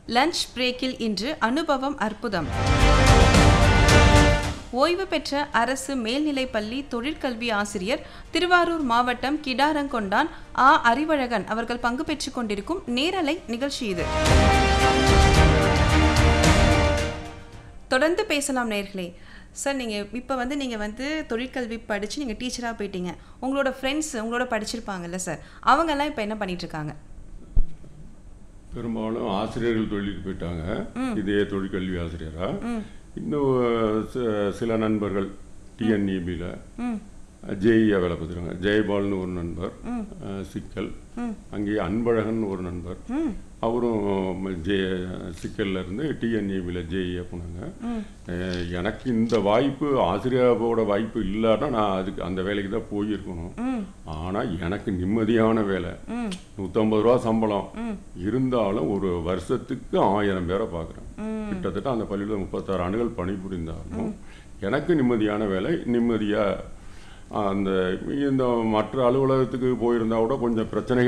lunch பிரேக்கில் இன்று அனுபவம் அற்புதம் ஓய்வு பெற்ற அரசு மேல்நிலைப்பள்ளி தொழிற்கல்வி ஆசிரியர் திருவாரூர் மாவட்டம் கிடாரங்கொண்டான் ஆ அறிவழகன் அவர்கள் பங்கு பெற்றுக் கொண்டிருக்கும் நேரலை நிகழ்ச்சி இது தொடர்ந்து பேசலாம் நேர்களே சார் நீங்கள் இப்போ வந்து நீங்கள் வந்து தொழிற்கல்வி படித்து நீங்கள் டீச்சராக போயிட்டீங்க உங்களோட ஃப்ரெண்ட்ஸ் உங்களோட படிச்சிருப்பாங்கல்ல சார் அவங்கெல்லாம் இப்போ என்ன பண்ணிட்டு இருக்காங்க பெரும்பாலும் ஆசிரியர்கள் தொழிலுக்கு போயிட்டாங்க இதே தொழிற்கல்வி ஆசிரியரா இன்னும் சி- சில நண்பர்கள் டிஎன்இபியில் ம் ஜேஇயா வேலை பார்த்துருக்காங்க ஜெயபால்னு ஒரு நண்பர் அஹ், சிக்கல் அங்கேயே அன்பழகன் ஒரு நண்பர் ம் அவரும் ஜே சிக்கல்ல இருந்து டிஎன்இபியில் ஜேஇயா போனாங்க அஹ், எனக்கு இந்த வாய்ப்பு ஆசிரியரோட வாய்ப்பு இல்லைன்னா நான் அதுக்கு அந்த வேலைக்கு தான் போயிருக்கணும் ம் ஆனால் எனக்கு நிம்மதியான வேலை ம் நூற்றம்பது ரூபா சம்பளம் இருந்தாலும் ஒரு வருஷத்துக்கு ஆயிரம் பேரை பார்க்குறேன் கிட்டத்தட்ட அந்த பள்ளியில் முப்பத்தாறு ஆண்டுகள் பணிபுரிந்தாலும் எனக்கு நிம்மதியான வேலை நிம்மதியாக அந்த இந்த மற்ற அலுவலகத்துக்கு போயிருந்தா கூட கொஞ்சம் பிரச்சனை